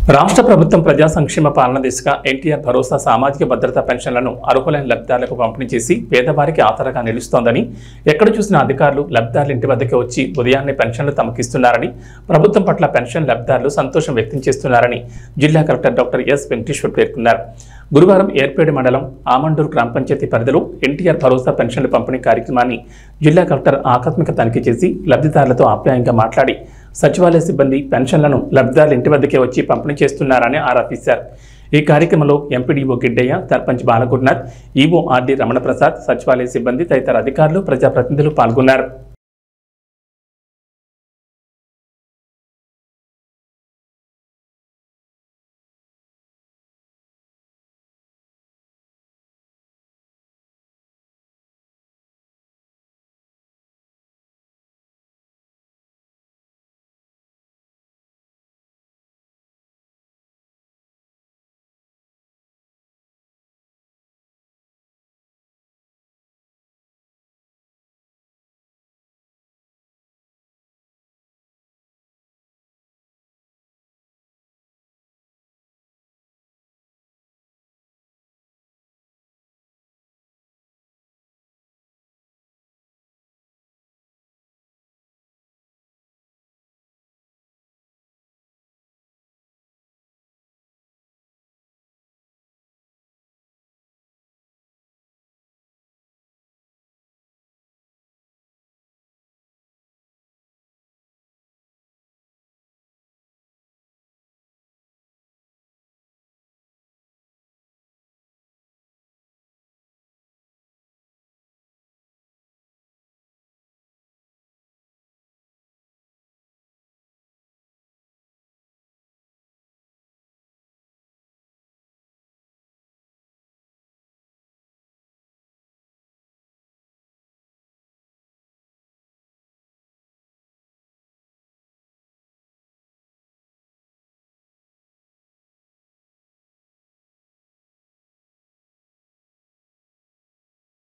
రాష్ట్ర ప్రభుత్వం ప్రజా సంక్షేమ పాలన దిశగా ఎన్టీఆర్ భరోసా సామాజిక భద్రతా పెన్షన్లను అర్హులైన లబ్ధిదారులకు పంపిణీ చేసి పేదవారికి ఆసరాగా నిలుస్తోందని ఎక్కడ చూసిన అధికారులు లబ్ధిదారుల ఇంటి వద్దకే వచ్చి ఉదయాన్నే పెన్షన్లు తమకిస్తున్నారని ప్రభుత్వం పట్ల పెన్షన్ లబ్ధిదారులు సంతోషం వ్యక్తం చేస్తున్నారని జిల్లా కలెక్టర్ డాక్టర్ ఎస్ వెంకటేశ్వర్ పేర్కొన్నారు గురువారం ఏర్పేడు మండలం ఆమండూరు గ్రామ పంచాయతీ పరిధిలో ఎన్టీఆర్ భరోసా పెన్షన్ల పంపిణీ కార్యక్రమాన్ని జిల్లా కలెక్టర్ ఆకస్మిక తనిఖీ చేసి లబ్ధిదారులతో ఆప్యాయంగా మాట్లాడి సచివాలయ సిబ్బంది పెన్షన్లను లబ్ధిదారుల ఇంటి వద్దకే వచ్చి పంపిణీ చేస్తున్నారని ఆరా తీశారు ఈ కార్యక్రమంలో MPDO Giddaiah sarpanch Balagurunath EO RD Ramanaprasad సచివాలయ సిబ్బంది తదితర అధికారులు ప్రజాప్రతినిధులు పాల్గొన్నారు